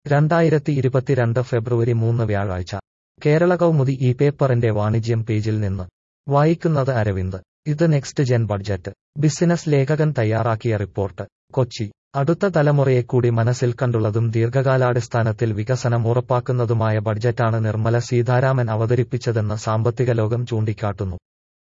രണ്ടായിരത്തി ഇരുപത്തിരണ്ട് ഫെബ്രുവരി മൂന്ന് വ്യാഴാഴ്ച കേരള കൗമുദി ഈ പേപ്പറിന്റെ വാണിജ്യം പേജിൽ നിന്ന് വായിക്കുന്നത് അരവിന്ദ് ഇത് നെക്സ്റ്റ് ജെൻ ബഡ്ജറ്റ് ബിസിനസ് ലേഖകൻ തയ്യാറാക്കിയ റിപ്പോർട്ട് കൊച്ചി അടുത്ത തലമുറയെ കൂടി മനസ്സിൽ കണ്ടുള്ളതും ദീർഘകാലാടിസ്ഥാനത്തിൽ വികസനം ഉറപ്പാക്കുന്നതുമായ ബഡ്ജറ്റാണ് നിർമ്മല സീതാരാമൻ അവതരിപ്പിച്ചതെന്ന് സാമ്പത്തിക ലോകം ചൂണ്ടിക്കാട്ടുന്നു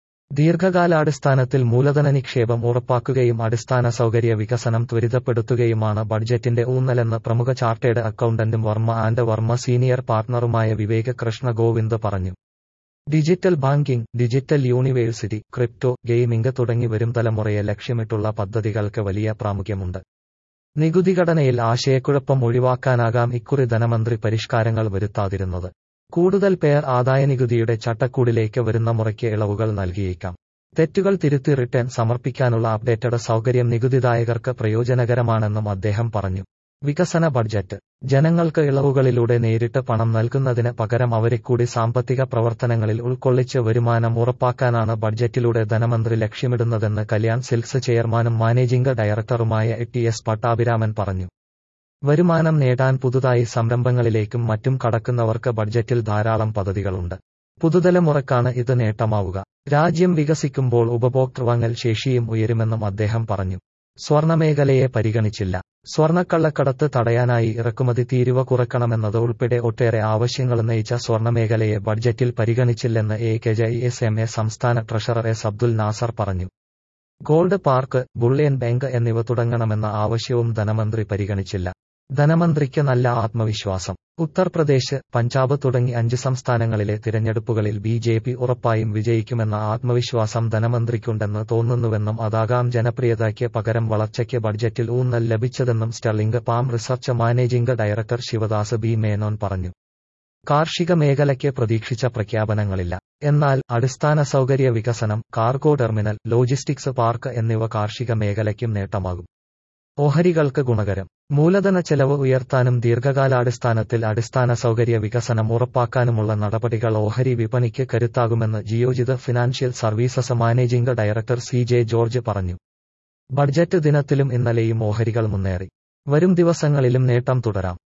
ദീർഘകാലാടിസ്ഥാനത്തിൽ മൂലധന നിക്ഷേപം ഉറപ്പാക്കുകയും അടിസ്ഥാന സൗകര്യ വികസനം ത്വരിതപ്പെടുത്തുകയുമാണ് ബഡ്ജറ്റിന്റെ ഊന്നലെന്ന് പ്രമുഖ ചാർട്ടേഡ് അക്കൗണ്ടന്റും വർമ്മ ആൻഡ് വർമ്മ സീനിയർ പാർട്ണറുമായ വിവേക് കൃഷ്ണ ഗോവിന്ദ് പറഞ്ഞു digital banking digital university crypto gaming തുടങ്ങി വരും തലമുറയെ ലക്ഷ്യമിട്ടുള്ള പദ്ധതികൾക്ക് വലിയ പ്രാമുഖ്യമുണ്ട് നികുതിഘടനയിൽ ആശയക്കുഴപ്പം ഒഴിവാക്കാനാകാം ഇക്കുറി ധനമന്ത്രി പരിഷ്കാരങ്ങൾ വരുത്താതിരുന്നത് കൂടുതൽ പേർ ആദായനികുതിയുടെ ചട്ടക്കൂടിലേക്ക് വരുന്ന മുറയ്ക്ക് ഇളവുകൾ നൽകിയേക്കാം തെറ്റുകൾ തിരുത്തി റിട്ടേൺ സമർപ്പിക്കാനുള്ള അപ്ഡേറ്റഡ് സൗകര്യം നികുതിദായകർക്ക് പ്രയോജനകരമാണെന്നും അദ്ദേഹം പറഞ്ഞു വികസന ബഡ്ജറ്റ് ജനങ്ങൾക്ക് ഇളവുകളിലൂടെ നേരിട്ട് പണം നൽകുന്നതിന് പകരം അവരെ കൂടി സാമ്പത്തിക പ്രവർത്തനങ്ങളിൽ ഉൾക്കൊള്ളിച്ച് വരുമാനം ഉറപ്പാക്കാനാണ് ബഡ്ജറ്റിലൂടെ ധനമന്ത്രി ലക്ഷ്യമിടുന്നതെന്ന് കല്യാൺ സിൽക്സ് ചെയർമാനും മാനേജിംഗ് ഡയറക്ടറുമായ ടി എസ് പട്ടാഭിരാമൻ പറഞ്ഞു വരുമാനം നേടാൻ പുതുതായി സംരംഭങ്ങളിലേക്കും മറ്റും കടക്കുന്നവർക്ക് ബഡ്ജറ്റിൽ ധാരാളം പദ്ധതികളുണ്ട് പുതുതലമുറക്കാണ് ഇത് നേട്ടമാവുക രാജ്യം വികസിക്കുമ്പോൾ ഉപഭോക്തൃ വാങ്ങൽ ശേഷിയും ഉയരുമെന്നും അദ്ദേഹം പറഞ്ഞു സ്വർണമേഖലയെ പരിഗണിച്ചില്ല സ്വർണക്കള്ളക്കടത്ത് തടയാനായി ഇറക്കുമതി തീരുവ കുറക്കണമെന്നത് ഉൾപ്പെടെ ഒട്ടേറെ ആവശ്യങ്ങൾ ഉന്നയിച്ച സ്വർണമേഖലയെ ബഡ്ജറ്റിൽ പരിഗണിച്ചില്ലെന്ന് A K J S M A സംസ്ഥാന ട്രഷറർ എസ് അബ്ദുൽ നാസർ പറഞ്ഞു ഗോൾഡ് പാർക്ക് ബുള്ളിയൻ ബാങ്ക് എന്നിവ തുടങ്ങണമെന്ന ആവശ്യവും ധനമന്ത്രി പരിഗണിച്ചില്ല ധനമന്ത്രിക്ക് നല്ല ആത്മവിശ്വാസം ഉത്തർപ്രദേശ് പഞ്ചാബ് തുടങ്ങി അഞ്ച് സംസ്ഥാനങ്ങളിലെ തിരഞ്ഞെടുപ്പുകളിൽ ബി ജെ പി ഉറപ്പായും വിജയിക്കുമെന്ന ആത്മവിശ്വാസം ധനമന്ത്രിക്കുണ്ടെന്ന് തോന്നുന്നുവെന്നും അതാകാം ജനപ്രിയതയ്ക്ക് പകരം വളർച്ചയ്ക്ക് ബഡ്ജറ്റിൽ ഊന്നൽ ലഭിച്ചതെന്നും Sterling Palm Research managing director Sivadas B Menon പറഞ്ഞു കാർഷിക മേഖലയ്ക്ക് പ്രതീക്ഷിച്ച പ്രഖ്യാപനങ്ങളില്ല എന്നാൽ അടിസ്ഥാന സൗകര്യ വികസനം കാർഗോ ടെർമിനൽ ലോജിസ്റ്റിക്സ് പാർക്ക് എന്നിവ കാർഷിക മേഖലയ്ക്കും നേട്ടമാകും ഓഹരികൾക്ക് ഗുണകരം മൂലധന ചെലവ് ഉയർത്താനും ദീർഘകാലാടിസ്ഥാനത്തിൽ അടിസ്ഥാന സൗകര്യ വികസനം ഉറപ്പാക്കാനുമുള്ള നടപടികൾ ഓഹരി വിപണിക്ക് കരുത്താകുമെന്ന് Geojit Financial Services managing director C J George പറഞ്ഞു ബഡ്ജറ്റ് ദിനത്തിലും ഇന്നലെയും ഓഹരികൾ മുന്നേറി വരും ദിവസങ്ങളിലും നേട്ടം തുടരാം